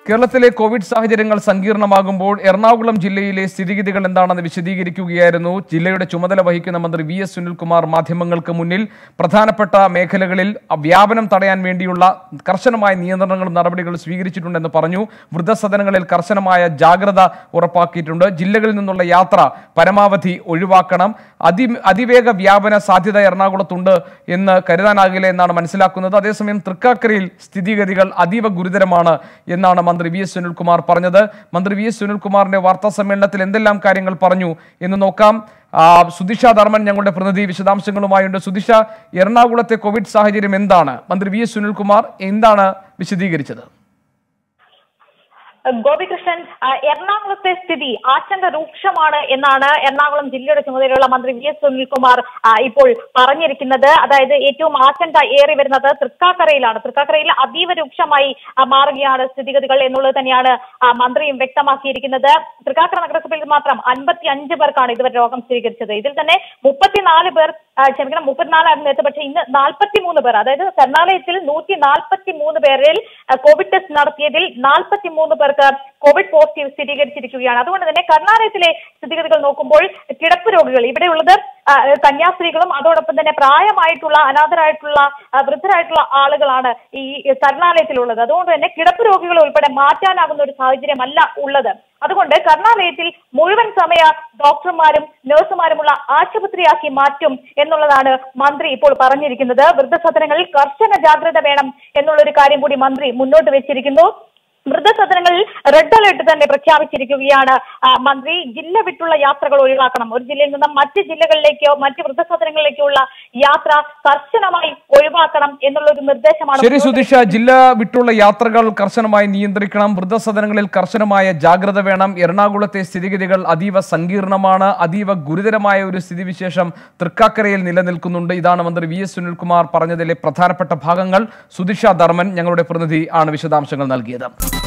കേരളത്തിലെ കോവിഡ് സാഹചര്യങ്ങൾ സങ്കീർണമാകുമ്പോൾ എറണാകുളം ജില്ലയിലെ സ്ഥിതിഗതികൾ എന്താണെന്ന് വിശദീകരിക്കുകയായിരുന്നു ജില്ലയുടെ ചുമതല വഹിക്കുന്ന മന്ത്രി വി എസ് സുനിൽകുമാർ മാധ്യമങ്ങൾക്ക് മുന്നിൽ പ്രധാനപ്പെട്ട മേഖലകളിൽ വ്യാപനം തടയാൻ വേണ്ടിയുള്ള കർശനമായ നിയന്ത്രണങ്ങളും നടപടികളും സ്വീകരിച്ചിട്ടുണ്ടെന്ന് പറഞ്ഞു വൃദ്ധസദനങ്ങളിൽ കർശനമായ ജാഗ്രത ഉറപ്പാക്കിയിട്ടുണ്ട് ജില്ലകളിൽ നിന്നുള്ള യാത്ര പരമാവധി ഒഴിവാക്കണം അതി അതിവേഗ വ്യാപന സാധ്യത എറണാകുളത്തുണ്ട് എന്ന് കരുതാനാകില്ല എന്നാണ് മനസ്സിലാക്കുന്നത് അതേസമയം തൃക്കാക്കരയിൽ സ്ഥിതിഗതികൾ അതീവ ഗുരുതരമാണ് എന്നാണ് മന്ത്രി വി എസ് സുനിൽകുമാർ പറഞ്ഞത് മന്ത്രി വി എസ് സുനിൽകുമാറിന്റെ വാർത്താ സമ്മേളനത്തിൽ എന്തെല്ലാം കാര്യങ്ങൾ പറഞ്ഞു എന്ന് നോക്കാം ആ, സുദിഷ ധർമ്മൻ ഞങ്ങളുടെ പ്രതിനിധി വിശദാംശങ്ങളുമായുണ്ട് സുദിഷ എറണാകുളത്തെ കോവിഡ് സാഹചര്യം എന്താണ് മന്ത്രി വി എസ് സുനിൽകുമാർ എന്താണ് വിശദീകരിച്ചത് ഗോപികൃഷ്ണൻ ആ, എറണാകുളത്തെ സ്ഥിതി ആശങ്ക രൂക്ഷമാണ് എന്നാണ് എറണാകുളം ജില്ലയുടെ ചുമതലയുള്ള മന്ത്രി വി എസ് സുനിൽകുമാർ ആ, ഇപ്പോൾ പറഞ്ഞിരിക്കുന്നത് അതായത് ഏറ്റവും ആശങ്ക ഏറി വരുന്നത് തൃക്കാക്കരയിലാണ് തൃക്കാക്കരയിൽ അതീവ രൂക്ഷമായി ആ, മാറുകയാണ് സ്ഥിതിഗതികൾ എന്നുള്ളത് തന്നെയാണ് ആ, മന്ത്രിയും വ്യക്തമാക്കിയിരിക്കുന്നത് തൃക്കാക്കര നഗരസഭയിൽ മാത്രം അൻപത്തി അഞ്ച് പേർക്കാണ് ഇതുവരെ രോഗം സ്ഥിരീകരിച്ചത് ഇതിൽ തന്നെ മുപ്പത്തിനാല് പേർ ആ, ക്ഷമിക്കണം മുപ്പത്തിനാലായിരുന്നു നേരത്തെ പക്ഷേ ഇന്ന് നാൽപ്പത്തി മൂന്ന് പേർ അതായത് കർണാലയത്തിൽ നൂറ്റി നാൽപ്പത്തി മൂന്ന് പേരിൽ ആ, കോവിഡ് ടെസ്റ്റ് നടത്തിയതിൽ നാൽപ്പത്തി മൂന്ന് പേർക്ക് കോവിഡ് പോസിറ്റീവ് സ്ഥിരീകരിച്ചിരിക്കുകയാണ് അതുകൊണ്ട് തന്നെ കർണാലയത്തിലെ സ്ഥിതിഗതികൾ നോക്കുമ്പോൾ കിടപ്പ് രോഗികൾ ഇവിടെയുള്ളത് ആ, കന്യാസ്ത്രീകളും അതോടൊപ്പം തന്നെ പ്രായമായിട്ടുള്ള അനാഥരായിട്ടുള്ള ആ, വൃദ്ധരായിട്ടുള്ള ആളുകളാണ് ഈ കർണാലയത്തിലുള്ളത് അതുകൊണ്ട് തന്നെ കിടപ്പ് രോഗികൾ ഉൾപ്പെടെ മാറ്റാനാകുന്ന ഒരു സാഹചര്യമല്ല ഉള്ളത് അതുകൊണ്ട് കർണാലയത്തിൽ മുഴുവൻ സമയ ഡോക്ടർമാരും നഴ്സുമാരുമുള്ള ആശുപത്രിയാക്കി മാറ്റും എന്നുള്ളതാണ് മന്ത്രി ഇപ്പോൾ പറഞ്ഞിരിക്കുന്നത് വൃദ്ധസദനങ്ങളിൽ കർശന ജാഗ്രത വേണം എന്നുള്ള ഒരു കാര്യം കൂടി മന്ത്രി മുന്നോട്ട് വെച്ചിരിക്കുന്നു വൃദ്ധസദനങ്ങളിൽ റെഡ് അലേർട്ട് തന്നെ പ്രഖ്യാപിച്ചിരിക്കുകയാണ് ആ, മന്ത്രി ജില്ല വിട്ടുള്ള യാത്രകൾ ഒഴിവാക്കണം ഒരു ജില്ലയിൽ നിന്നും മറ്റ് ജില്ലകളിലേക്കോ മറ്റ് വൃദ്ധസദനങ്ങളിലേക്കോ ഉള്ള യാത്ര കർശനമായി ഒഴിവാക്കണം എന്നുള്ള ഒരു നിർദ്ദേശമാണ് ശരി സുദിഷ ജില്ല വിട്ടുള്ള യാത്രകൾ കർശനമായി നിയന്ത്രിക്കണം വൃദ്ധസദനങ്ങളിൽ കർശനമായ ജാഗ്രത വേണം എറണാകുളത്തെ സ്ഥിതിഗതികൾ അതീവ സങ്കീർണമാണ് അതീവ ഗുരുതരമായ ഒരു സ്ഥിതിവിശേഷം തൃക്കാക്കരയിൽ നിലനിൽക്കുന്നുണ്ട് ഇതാണ് മന്ത്രി വി എസ് സുനിൽകുമാർ പറഞ്ഞതിലെ പ്രധാനപ്പെട്ട ഭാഗങ്ങൾ സുദിഷ ധർമ്മൻ ഞങ്ങളുടെ പ്രതിനിധി ആണ് വിശദാംശങ്ങൾ നൽകിയത്